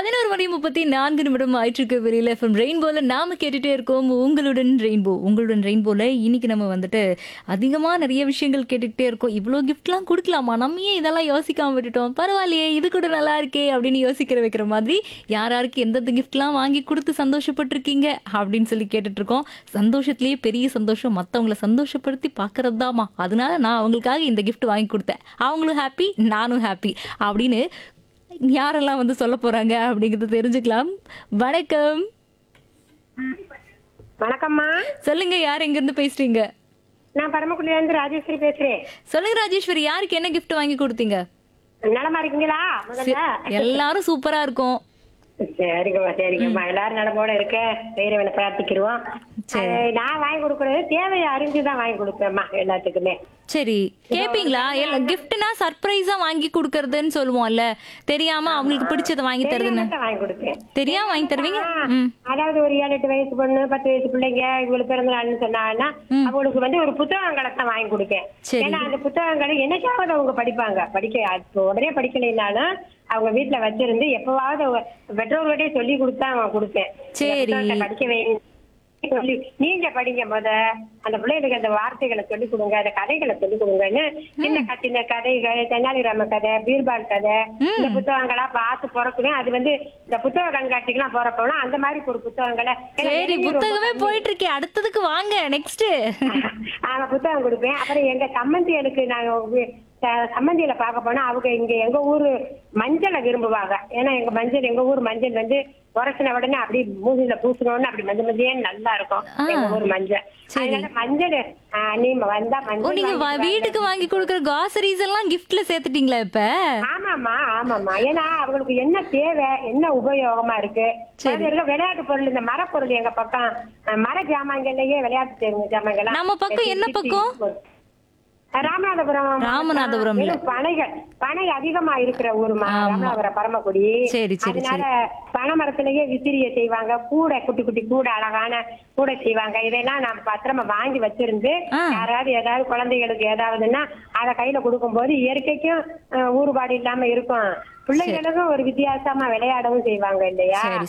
பதினோரு மணி முப்பத்தி நான்கு நிமிடம் ஆயிட்டிருக்கு வெளியில எஃப்எம் ரெயின்போல நாம கேட்டுட்டே இருக்கோம் உங்களுடன் ரெயின்போ உங்களுடன் ரெயின்போல இன்னைக்கு நம்ம வந்துட்டு அதிகமா நிறைய விஷயங்கள் கேட்டுக்கிட்டே இருக்கோம் இவ்வளோ கிஃப்ட்லாம் கொடுக்கலாமா நம்ம ஏன் இதெல்லாம் யோசிக்காம விட்டுட்டோம் பரவாயில்லையே இது கூட நல்லா இருக்கே அப்படின்னு யோசிக்கிற வைக்கிற மாதிரி யார் யாருக்கு எந்தெந்த கிஃப்ட்லாம் வாங்கி கொடுத்து சந்தோஷப்பட்டிருக்கீங்க அப்படின்னு சொல்லி கேட்டுட்டு இருக்கோம் சந்தோஷத்திலேயே பெரிய சந்தோஷம் மற்றவங்கள சந்தோஷப்படுத்தி பார்க்கறது தாமா அதனால நான் அவங்களுக்காக இந்த கிஃப்ட் வாங்கி கொடுத்தேன் அவங்களும் ஹாப்பி நானும் ஹாப்பி அப்படின்னு யாரெல்லாம் வந்து சொல்ல போறாங்க அப்படிங்கறத தெரிஞ்சுக்கலாம் வணக்கம் வணக்கம்மா சொல்லுங்க யார் எங்க இருந்து பேசுறீங்க நான் பரமக்குடியில இருந்து ராஜேஸ்வரி பேசுறேன் சொல்லுங்க ராஜேஸ்வரி யாருக்கு என்ன gift வாங்கி கொடுத்தீங்க நலமா இருக்கீங்களா முதல்ல எல்லாரும் சூப்பரா இருக்கும் சரிங்கம்மா சரிங்கம்மா எல்லாரும் நலமோட இருக்க இறைவனை பிரார்த்திக்கிறோம் சரி. அது நான் வாங்கி கொடுக்கறது தேவையை அறிஞ்சுதான் வாங்கி கொடுப்பேம்மா எல்லாத்துக்குமே சரி கேப்பீங்களா எல்லாம் கிஃப்ட்னா சர்ப்ரைஸா வாங்கி கொடுக்கறதுன்னு சொல்லுவோம்ல தெரியாம அவங்களுக்கு பிடிச்சத வாங்கி தருதுன்னு தெரியாம வாங்கி கொடுப்பேன் தெரியாம வாங்கி தருவீங்க ஆ, ம் அதாவது ஒரு ஏழு எட்டு வயசு பொண்ணு பத்து வயசு பிள்ளைங்க இவங்களுக்கு பிறந்த நாள்னு சொன்னாங்கன்னா அவங்களுக்கு வந்து ஒரு புத்தகங்களை தான் வாங்கி கொடுப்பேன் சரி. ஏன்னா அந்த புத்தகங்களை என்னைக்காவது அவங்க படிப்பாங்க படிக்க இப்போ உடனே படிக்கலைனாலும் அவங்க வீட்டுல வச்சிருந்து எப்பவாவது அவங்க பெற்றோர்கிட்டே சொல்லி கொடுத்தா அவங்க கொடுப்பேன் இந்த சரி. புத்தகத்தை படிக்க வைங்க சொல்லி நீங்க படிங்க முத அந்த பிள்ளைகளுக்கு அந்த வார்த்தைகளை சொல்லி கொடுங்க அந்த கதைகளை சொல்லி கொடுங்கன்னு சின்ன க- சின்ன கதைகள் தெனாலிராம கதை பீர்பால் கதை இந்த புத்தகங்களா பார்த்து பிறக்குவேன் அது வந்து இந்த புத்தக கண்காட்சிக்கெல்லாம் போறப்போனா அந்த மாதிரி ஒரு புத்தகங்களை ஏன்னா சரி எழுதி ரொம்ப புத்தகமே போயிட்டு இருக்கே அடுத்ததுக்கு வாங்க நெக்ஸ்ட் ஆமா புத்தகம் கொடுப்பேன் அப்புறம் எங்க சம்மந்திகளுக்கு நாங்க வி- ச- சம்மந்தியில பார்க்க போனா அவங்க இங்க எங்க ஊரு மஞ்சளை விரும்புவாங்க ஏன்னா எங்க மஞ்சள் எங்க ஊர் மஞ்சள் வந்து உரசின உடனே அப்படி மூஞ்சில பூசணும்னு அப்படி மஞ்சள் மஞ்சள் நல்லா இருக்கும் எங்க ஊர் மஞ்சள் அதனால மஞ்சள் ஆ, நீ வந்தா ஓ மஞ்சள் நீங்க வா- வாங்கிட்டு வீட்டுக்கு வாங்கி கொடுக்குற காசரிஸ் எல்லாம் கிஃப்ட்ல சேர்த்துட்டீங்களா இப்ப ஆமாமா ஆமாமா ஏன்னா அவங்களுக்கு என்ன தேவை என்ன உபயோகமா இருக்கு குழந்தைகளுக்கு விளையாட்டு பொருள் இந்த மரப்பொருள் எங்க பக்கம் அஹ், மர ஜாமான்கள்லயே விளையாட்டு தேவை ஜாமான்கள் நம்ம பக்கம் என்ன பக்கம்? ராமநாதபுரம் ராமநாதபுரம்ல. வெறும் பனைகள் பனை அதிகமா இருக்கிற ஊருமா ஆமா. ராமநாதபுரம் பரமக்குடி சரி, சரி, அதனால பனை மரத்திலேயே விசிறிய செய்வாங்க கூடை குட்டி குட்டி கூடை அழகான கூடை செய்வாங்க இதெல்லாம் நான் பத்திரமா வாங்கி வச்சிருந்து ஆ. யாராவது ஏதாவது குழந்தைகளுக்கு ஏதாவதுன்னா அதை கையில கொடுக்கும்போது இயற்கைக்கும் அஹ், ஊறுபாடு இல்லாம இருக்கும் பிள்ளைகளுக்கும் ஒரு வித்தியாசமா விளையாடவும் செய்வாங்க இல்லையா சரி